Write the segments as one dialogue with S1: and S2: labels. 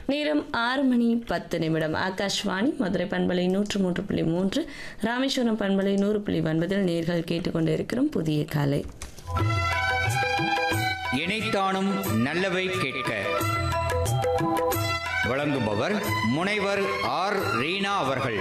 S1: நேரம் ஆறு மணி பத்து நிமிடம் ஆகாஷ்வாணி மதுரை பண்பலை நூற்று மூன்று புள்ளி மூன்று ராமேஸ்வரம் பண்பலை நூறு புள்ளி ஒன்பதில் நேர்கள் கேட்டுக்கொண்டு இருக்கிறோம் புதிய காலை
S2: இணைத்தானும் நல்லவை கேட்க வழங்குபவர் முனைவர் ஆர் ரீனா அவர்கள்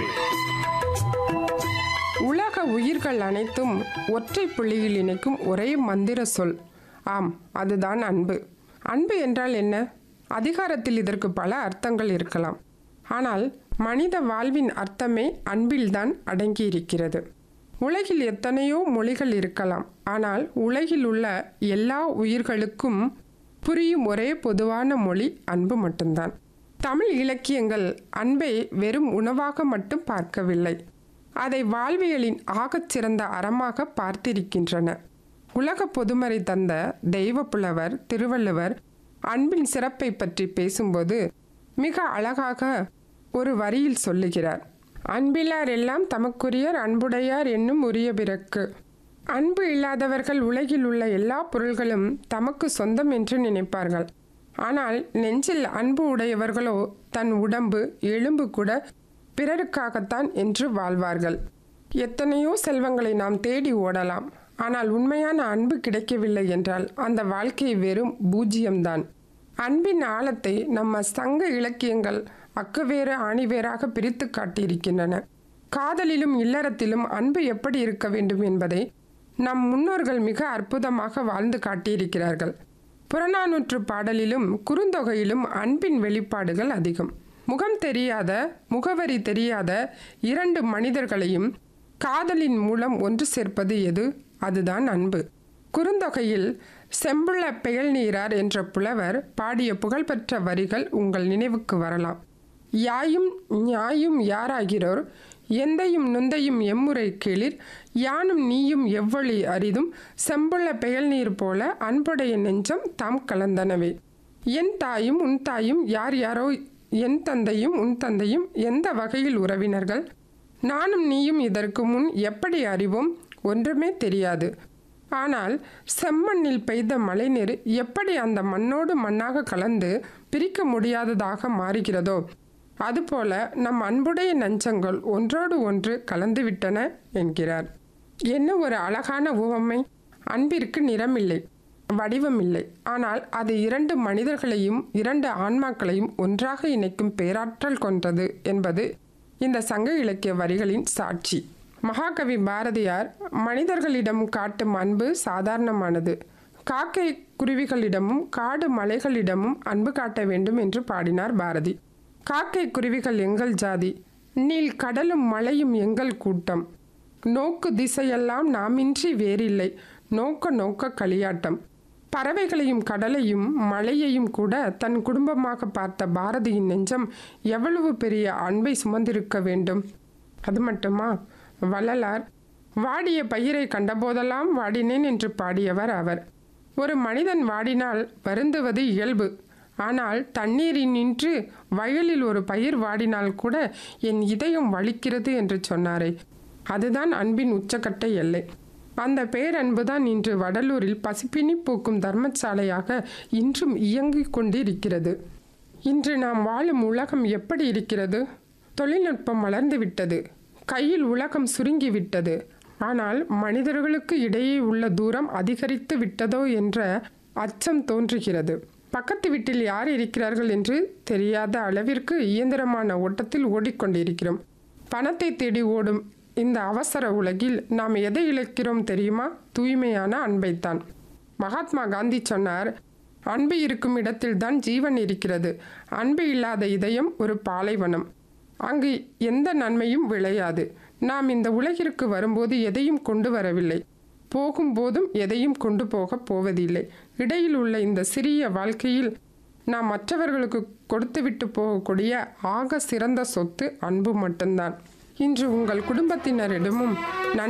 S3: உலக உயிர்கள் அனைத்தும் ஒற்றை புள்ளியில் இணைக்கும் ஒரே மந்திர சொல் ஆம் அதுதான் அன்பு அன்பு என்றால் என்ன அதிகாரத்தில் இதற்கு பல அர்த்தங்கள் இருக்கலாம் ஆனால் மனித வாழ்வின் அர்த்தமே அன்பில்தான் அடங்கியிருக்கிறது உலகில் எத்தனையோ மொழிகள் இருக்கலாம் ஆனால் உலகில் உள்ள எல்லா உயிர்களுக்கும் புரியும் ஒரே பொதுவான மொழி அன்பு மட்டும்தான் தமிழ் இலக்கியங்கள் அன்பை வெறும் உணவாக மட்டும் பார்க்கவில்லை அதை வாழ்வியலின் ஆகச் சிறந்த அறமாக பார்த்திருக்கின்றன உலக பொதுமறை தந்த தெய்வப்புலவர் திருவள்ளுவர் அன்பின் சிறப்பை பற்றி பேசும்போது மிக அழகாக ஒரு வரியில் சொல்லுகிறார் அன்பிலார் எல்லாம் தமக்குரியர் அன்புடையார் என்னும் உரிய பிறக்கு அன்பு இல்லாதவர்கள் உலகில் உள்ள எல்லா பொருள்களும் தமக்கு சொந்தம் என்று நினைப்பார்கள் ஆனால் நெஞ்சில் அன்பு உடையவர்களோ தன் உடம்பு எலும்பு கூட பிறருக்காகத்தான் என்று வாழ்வார்கள் எத்தனையோ செல்வங்களை நாம் தேடி ஓடலாம் ஆனால் உண்மையான அன்பு கிடைக்கவில்லை என்றால் அந்த வாழ்க்கை வெறும் பூஜ்ஜியம்தான் அன்பின் ஆழத்தை நம்ம சங்க இலக்கியங்கள் அக்குவேறு ஆணிவேராக பிரித்து காட்டியிருக்கின்றன காதலிலும் இல்லறத்திலும் அன்பு எப்படி இருக்க வேண்டும் என்பதை நம் முன்னோர்கள் மிக அற்புதமாக வாழ்ந்து காட்டியிருக்கிறார்கள் புறநானூற்று பாடலிலும் குறுந்தொகையிலும் அன்பின் வெளிப்பாடுகள் அதிகம் முகம் தெரியாத முகவரி தெரியாத இரண்டு மனிதர்களையும் காதலின் மூலம் ஒன்று சேர்ப்பது எது அதுதான் அன்பு குறுந்தொகையில் செம்புள்ள பெயல் நீரார் என்ற புலவர் பாடிய புகழ்பெற்ற வரிகள் உங்கள் நினைவுக்கு வரலாம் யாயும் ஞாயும் யாராகிறோர் எந்தையும் நுந்தையும் எம்முறை கீழிர் யானும் நீயும் எவ்வழி அரிதும் செம்புள்ள பெயல் நீர் போல அன்புடைய நெஞ்சம் தாம் கலந்தனவே என் தாயும் உன் தாயும் யார் யாரோ என் தந்தையும் உன் தந்தையும் எந்த வகையில் உறவினர்கள் நானும் நீயும் இதற்கு முன் எப்படி அறிவோம் ஒன்றுமே தெரியாது ஆனால் செம்மண்ணில் பெய்த மழைநீர் எப்படி அந்த மண்ணோடு மண்ணாக கலந்து பிரிக்க முடியாததாக மாறுகிறதோ அதுபோல நம் அன்புடைய நஞ்சங்கள் ஒன்றோடு ஒன்று கலந்துவிட்டன என்கிறார் என்ன ஒரு அழகான உவமை அன்பிற்கு நிறமில்லை வடிவமில்லை ஆனால் அது இரண்டு மனிதர்களையும் இரண்டு ஆன்மாக்களையும் ஒன்றாக இணைக்கும் பேராற்றல் கொண்டது என்பது இந்த சங்க இலக்கிய வரிகளின் சாட்சி மகாகவி பாரதியார் மனிதர்களிடம் காட்டும் அன்பு சாதாரணமானது காக்கை குருவிகளிடமும் காடு மலைகளிடமும் அன்பு காட்ட வேண்டும் என்று பாடினார் பாரதி காக்கை குருவிகள் எங்கள் ஜாதி நீல் கடலும் மலையும் எங்கள் கூட்டம் நோக்கு திசையெல்லாம் நாமின்றி வேறில்லை நோக்க நோக்க களியாட்டம் பறவைகளையும் கடலையும் மலையையும் கூட தன் குடும்பமாக பார்த்த பாரதியின் நெஞ்சம் எவ்வளவு பெரிய அன்பை சுமந்திருக்க வேண்டும் அது மட்டுமா வள்ளலார் வாடிய பயிரை கண்டபோதெல்லாம் வாடினேன் என்று பாடியவர் அவர் ஒரு மனிதன் வாடினால் வருந்துவது இயல்பு ஆனால் தண்ணீரில் நின்று வயலில் ஒரு பயிர் வாடினால் கூட என் இதயம் வலிக்கிறது என்று சொன்னாரே அதுதான் அன்பின் உச்சக்கட்ட எல்லை அந்த பேரன்புதான் இன்று வடலூரில் பசிப்பினி பூக்கும் தர்மசாலையாக இன்றும் இயங்கிக் கொண்டிருக்கிறது இன்று நாம் வாழும் உலகம் எப்படி இருக்கிறது தொழில்நுட்பம் வளர்ந்து விட்டது கையில் உலகம் சுருங்கி விட்டது ஆனால் மனிதர்களுக்கு இடையே உள்ள தூரம் அதிகரித்து விட்டதோ என்ற அச்சம் தோன்றுகிறது பக்கத்து வீட்டில் யார் இருக்கிறார்கள் என்று தெரியாத அளவிற்கு இயந்திரமான ஓட்டத்தில் ஓடிக்கொண்டிருக்கிறோம் பணத்தை தேடி ஓடும் இந்த அவசர உலகில் நாம் எதை இழக்கிறோம் தெரியுமா தூய்மையான அன்பைத்தான் மகாத்மா காந்தி சொன்னார் அன்பு இருக்கும் இடத்தில்தான் ஜீவன் இருக்கிறது அன்பு இல்லாத இதயம் ஒரு பாலைவனம் அங்கு எந்த நன்மையும் விளையாது நாம் இந்த உலகிற்கு வரும்போது எதையும் கொண்டு வரவில்லை போகும்போதும் எதையும் கொண்டு போக போவதில்லை இடையில் உள்ள இந்த சிறிய வாழ்க்கையில் நாம் மற்றவர்களுக்கு கொடுத்துவிட்டு போகக்கூடிய ஆக சிறந்த சொத்து அன்பு மட்டும்தான் இன்று உங்கள் குடும்பத்தினரிடமும் நன்